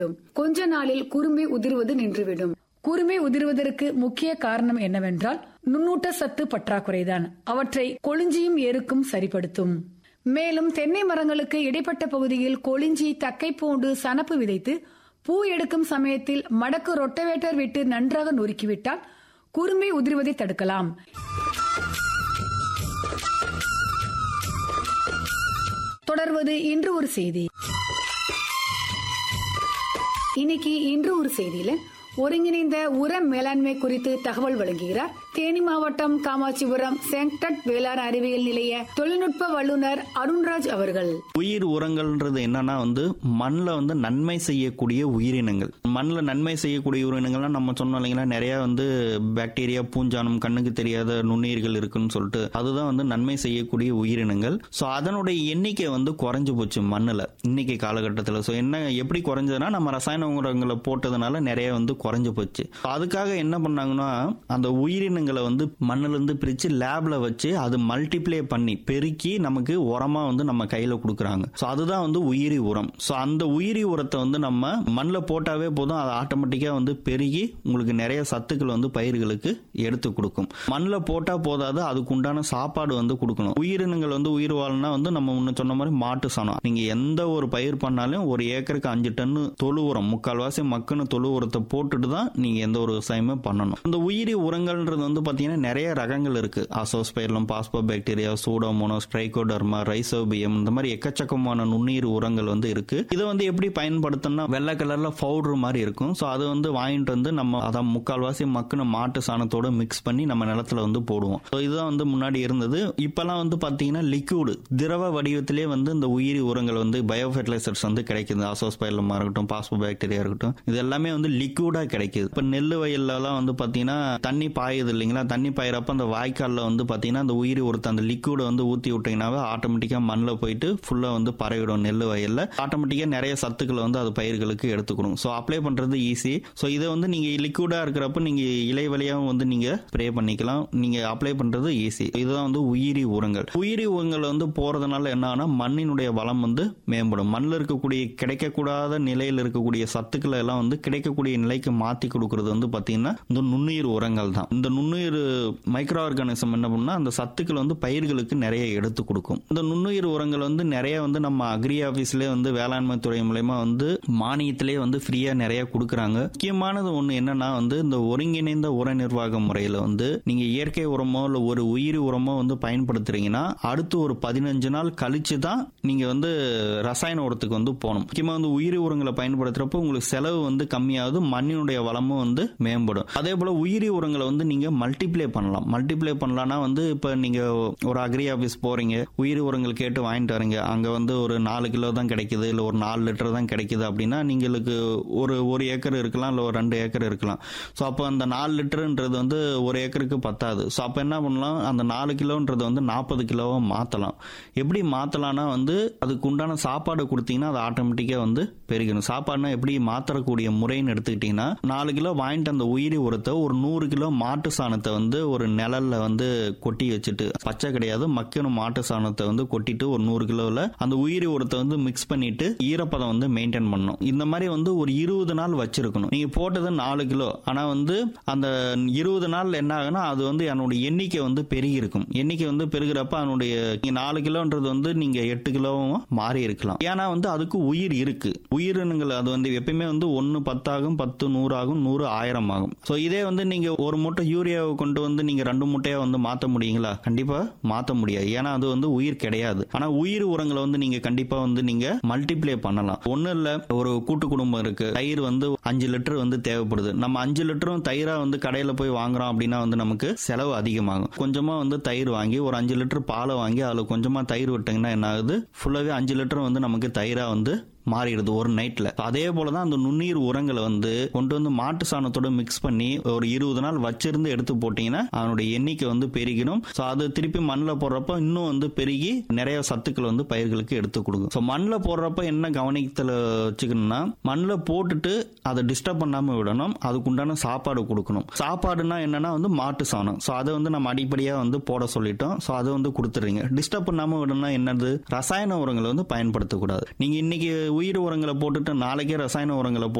கொஞ்ச நாளில் குரும்பை உதிர்வது நின்றுவிடும் குருமை உதிர்வதற்கு முக்கிய காரணம் என்னவென்றால் நுண்ணூட்ட சத்து பற்றாக்குறைதான் அவற்றை கொளிஞ்சியும் எருக்கும் சரிப்படுத்தும் மேலும் தென்னை மரங்களுக்கு இடைப்பட்ட பகுதியில் கொளிஞ்சி தக்கைப்பூண்டு சனப்பு விதைத்து பூ எடுக்கும் சமயத்தில் மடக்கு ரொட்டவேட்டர் விட்டு நன்றாக நொறுக்கிவிட்டால் குருமை உதிர்வதை தடுக்கலாம் தொடர்வது இன்று ஒரு செய்தி இன்னைக்கு இன்று ஒரு செய்தியில ஒருங்கிணைந்த உர மேலாண்மை குறித்து தகவல் வழங்குகிறார் தேனி மாவட்டம் காமாட்சிபுரம் சென்டட் வேளாண் அறிவியல் நிலைய தொழில்நுட்ப வல்லுநர் அருண்ராஜ் அவர்கள் உயிர் உரங்கள்ன்றது என்னன்னா வந்து மண்ணில் வந்து நன்மை செய்யக்கூடிய உயிரினங்கள் மண்ணில் நன்மை செய்யக்கூடிய உயிரினங்கள்லாம் நம்ம சொன்னோம் இல்லைங்களா நிறைய வந்து பாக்டீரியா பூஞ்சானம் கண்ணுக்கு தெரியாத நுண்ணுயிர்கள் இருக்குன்னு சொல்லிட்டு அதுதான் வந்து நன்மை செய்யக்கூடிய உயிரினங்கள் ஸோ அதனுடைய எண்ணிக்கை வந்து குறைஞ்சு போச்சு மண்ணில் இன்னைக்கு காலகட்டத்தில் ஸோ என்ன எப்படி குறைஞ்சதுன்னா நம்ம ரசாயன உரங்களை போட்டதுனால நிறைய வந்து குறைஞ்சு போச்சு அதுக்காக என்ன பண்ணாங்கன்னா அந்த உயிரினங்களை வந்து மண்ணிலிருந்து பிரித்து லேப்ல வச்சு அது மல்டிப்ளை பண்ணி பெருக்கி நமக்கு உரமா வந்து நம்ம கையில கொடுக்குறாங்க ஸோ அதுதான் வந்து உயிரி உரம் ஸோ அந்த உயிரி உரத்தை வந்து நம்ம மண்ணில் போட்டாவே போதும் அது ஆட்டோமேட்டிக்காக வந்து பெருகி உங்களுக்கு நிறைய சத்துக்கள் வந்து பயிர்களுக்கு எடுத்து கொடுக்கும் மண்ணில் போட்டால் போதாது அதுக்கு உண்டான சாப்பாடு வந்து கொடுக்கணும் உயிரினங்கள் வந்து உயிர் வாழனா வந்து நம்ம முன்ன சொன்ன மாதிரி மாட்டு சாணம் நீங்க எந்த ஒரு பயிர் பண்ணாலும் ஒரு ஏக்கருக்கு அஞ்சு டன்னு தொழு உரம் முக்கால்வாசி மக்குன்னு தொழு உரத்தை போட்டுட்டு தான் நீங்க எந்த ஒரு விவசாயமே பண்ணணும் இந்த உயிரி உரங்கள்ன்றது வந்து பாத்தீங்கன்னா நிறைய ரகங்கள் இருக்கு azospirillum phosphobacteria pseudomonas trichoderma rhizobium இந்த மாதிரி எக்கச்சக்கமான நுண்ணுயிர் உரங்கள் வந்து இருக்கு இதை வந்து எப்படி பயன்படுத்தணும்னா வெள்ளை கலர்ல பவுடர் மாதிரி இருக்கும் ஸோ அதை வந்து வாங்கிட்டு வந்து நம்ம அதான் முக்கால்வாசி மக்குன மாட்டு சாணத்தோட மிக்ஸ் பண்ணி நம்ம நிலத்துல வந்து போடுவோம் ஸோ இதுதான் வந்து முன்னாடி இருந்தது இப்பெல்லாம் வந்து பாத்தீங்கன்னா லிக்விடு திரவ வடிவத்திலே வந்து இந்த உயிரி உரங்கள் வந்து பயோ ஃபெர்டிலைசர்ஸ் வந்து கிடைக்குது அசோஸ்பைர்லமா இருக்கட்டும் பாஸ்போ பாக்டீரியா இருக்கட்டும் இது எல்லாமே வந்து லிக்விடா கிடைக்குது இப்போ நெல் வயல்லாம் வந்து பாத்தீங்கன்னா தண்ணி பாயுது இல்லைங்களா தண்ணி பாயிறப்ப அந்த வாய்க்காலில் வந்து பாத்தீங்கன்னா அந்த உயிரி உரத்தை அந்த லிக்விடை வந்து ஊற்றி விட்டீங்கன்னாவே ஆட்டோமேட்டிக்காக மண்ணில் போயிட்டு ஃபுல்லாக வந்து பரவிடும் நெல் வயலில் ஆட்டோமேட்டிக்காக நிறைய சத்துக்களை வந்து அது பயிர்களுக்கு எடுத்துக்கணும் ஸோ அப்ளை பண்ணுறது ஈஸி ஸோ இதை வந்து நீங்கள் லிக்விடாக இருக்கிறப்ப நீங்கள் இலை வழியாகவும் வந்து நீங்கள் ஸ்ப்ரே பண்ணிக்கலாம் நீங்கள் அப்ளை பண்ணுறது ஈஸி இதுதான் வந்து உயிரி உரங்கள் உயிரி உரங்கள் வந்து போகிறதுனால என்ன ஆகும்னா மண்ணினுடைய வளம் வந்து மேம்படும் மண்ணில் இருக்கக்கூடிய கிடைக்கக்கூடாத நிலையில் இருக்கக்கூடிய சத்துக்களை எல்லாம் வந்து கிடைக்கக்கூடிய நிலைக்கு மாற்றி கொடுக்கறது வந்து பார்த்தீங்கன்னா இந்த நுண்ணுயிர் உரங்கள் தான் இந்த நுண்ணுயிர் மைக்ரோ ஆர்கானிசம் என்ன பண்ணா அந்த சத்துக்கள் வந்து பயிர்களுக்கு நிறைய எடுத்து கொடுக்கும் இந்த நுண்ணுயிர் உரங்கள் வந்து நிறைய வந்து நம்ம அக்ரி ஆஃபீஸ்லேயே வந்து வேளாண்மை துறை மூலயமா வந்து மானியத்திலே வந்து ஃப்ரீயாக நிறைய கொடுக்குறாங்க முக்கியமானது ஒன்று என்னன்னா வந்து இந்த ஒருங்கிணைந்த உர நிர்வாக முறையில் வந்து நீங்கள் இயற்கை உரமோ இல்லை ஒரு உயிரி உரமோ வந்து பயன்படுத்துறீங்கன்னா அடுத்து ஒரு பதினஞ்சு நாள் கழிச்சு தான் நீங்கள் வந்து ரசாயன உரத்துக்கு வந்து போகணும் முக்கியமாக வந்து உயிரி உரங்களை பயன்படுத்துறப்போ உங்களுக்கு செலவு வந்து கம்மியாகுது மண்ணினுடைய வளமும் வந்து மேம்படும் அதே போல உயிரி உரங்களை வந்து நீங்க மல்டிப்ளை பண்ணலாம் மல்டிப்ளை பண்ணலாம்னா வந்து இப்ப நீங்க ஒரு அக்ரி ஆபீஸ் போறீங்க உயிரி உரங்கள் கேட்டு வாங்கிட்டு வரீங்க அங்க வந்து ஒரு நாலு கிலோ தான் கிடைக்குது இல்ல ஒரு நாலு லிட்டர் தான் கிடைக்குது அப்படின்னா நீங்களுக்கு ஒரு ஒரு ஏக்கர் இருக்கலாம் இல்ல ஒரு ரெண்டு ஏக்கர் இருக்கலாம் ஸோ அப்போ அந்த நாலு லிட்டருன்றது வந்து ஒரு ஏக்கருக்கு பத்தாது ஸோ அப்போ என்ன பண்ணலாம் அந்த நாலு கிலோன்றது வந்து நாற்பது கிலோவா மாற்றலாம் எப்படி மாற்றலாம்னா வந்து அதுக்கு உண்டான சாப்பாடு கொடுத்தீங்கன்னா அது ஆட்டோமேட்டிக்காக வந்து பெருகணும் சாப்பாடுனா எப்படி மாற்றக்கூடிய முறைன்னு எடுத்துக்கிட்டிங்கன்னா நாலு கிலோ வாங்கிட்டு அந்த உயிரி உரத்தை ஒரு நூறு கிலோ மாட்டு சாணத்தை வந்து ஒரு நிழல்ல வந்து கொட்டி வச்சுட்டு பச்சை கிடையாது மக்கணும் மாட்டு சாணத்தை வந்து கொட்டிட்டு ஒரு நூறு கிலோவில் அந்த உயிரி உரத்தை வந்து மிக்ஸ் பண்ணிட்டு ஈரப்பதம் வந்து மெயின்டைன் பண்ணணும் இந்த மாதிரி வந்து ஒரு இருபது நாள் வச்சிருக்கணும் நீங்க போட்டது நாலு கிலோ ஆனா வந்து அந்த இருபது நாள் என்ன ஆகுனா அது வந்து என்னுடைய எண்ணிக்கை வந்து பெருகி இருக்கும் எண்ணிக்கை வந்து பெருகிறப்ப அதனுடைய நீங்க நாலு கிலோன்றது வந்து நீங்க எட்டு கிலோவும் மாறி இருக்கலாம் ஏன்னா வந்து அதுக்கு உயிர் இருக்கு உயிரினங்கள் அது வந்து எப்பயுமே வந்து ஒன்னு பத்தாகும் பத்து நூறு ஆகும் நூறு ஆயிரம் ஆகும் ஸோ இதே வந்து நீங்க ஒரு மூட்டை யூரியாவை கொண்டு வந்து நீங்க ரெண்டு மூட்டையா வந்து மாத்த முடியுங்களா கண்டிப்பா மாத்த முடியாது ஏன்னா அது வந்து உயிர் கிடையாது ஆனா உயிர் உரங்களை வந்து நீங்க கண்டிப்பா வந்து நீங்க மல்டிப்ளை பண்ணலாம் ஒன்றும் இல்ல ஒரு கூட்டு குடும்பம் இருக்கு தயிர் வந்து அஞ்சு லிட்டர் வந்து தேவைப்படுது நம்ம அஞ்சு லிட்டரும் தயிரா வந்து கடையில போய் வாங்குறோம் அப்படின்னா வந்து நமக்கு செலவு அதிகமாகும் கொஞ்சமா வந்து தயிர் வாங்கி ஒரு அஞ்சு லிட்டர் பாலை வாங்கி அதுல கொஞ்சமா தயிர் விட்டீங்கன்னா என்ன ஆகுது ஃபுல்லாவே அஞ்சு லிட்டர் வந்து நமக்கு தயிரா வந்து மாறிடுது ஒரு நைட்ல அதே போலதான் அந்த நுண்ணீர் உரங்களை வந்து கொண்டு வந்து மாட்டு சாணத்தோட மிக்ஸ் பண்ணி ஒரு இருபது நாள் வச்சிருந்து எடுத்து போட்டீங்கன்னா அதனுடைய எண்ணிக்கை வந்து பெருகிடும் ஸோ அது திருப்பி மண்ணில் போடுறப்ப இன்னும் வந்து பெருகி நிறைய சத்துக்கள் வந்து பயிர்களுக்கு எடுத்து கொடுக்கும் ஸோ மண்ணில் போடுறப்ப என்ன கவனிக்கத்தில் வச்சுக்கணும்னா மண்ணில் போட்டுட்டு அதை டிஸ்டர்ப் பண்ணாம விடணும் அதுக்கு உண்டான சாப்பாடு கொடுக்கணும் சாப்பாடுனா என்னன்னா வந்து மாட்டு சாணம் ஸோ அதை வந்து நம்ம அடிப்படையாக வந்து போட சொல்லிட்டோம் ஸோ அதை வந்து கொடுத்துறீங்க டிஸ்டர்ப் பண்ணாம விடணும்னா என்னது ரசாயன உரங்களை வந்து பயன்படுத்தக்கூடாது நீங்க இன்னைக்கு உயிர் உரங்களை போட்டுட்டு நாளைக்கே ரசாயன உரங்களை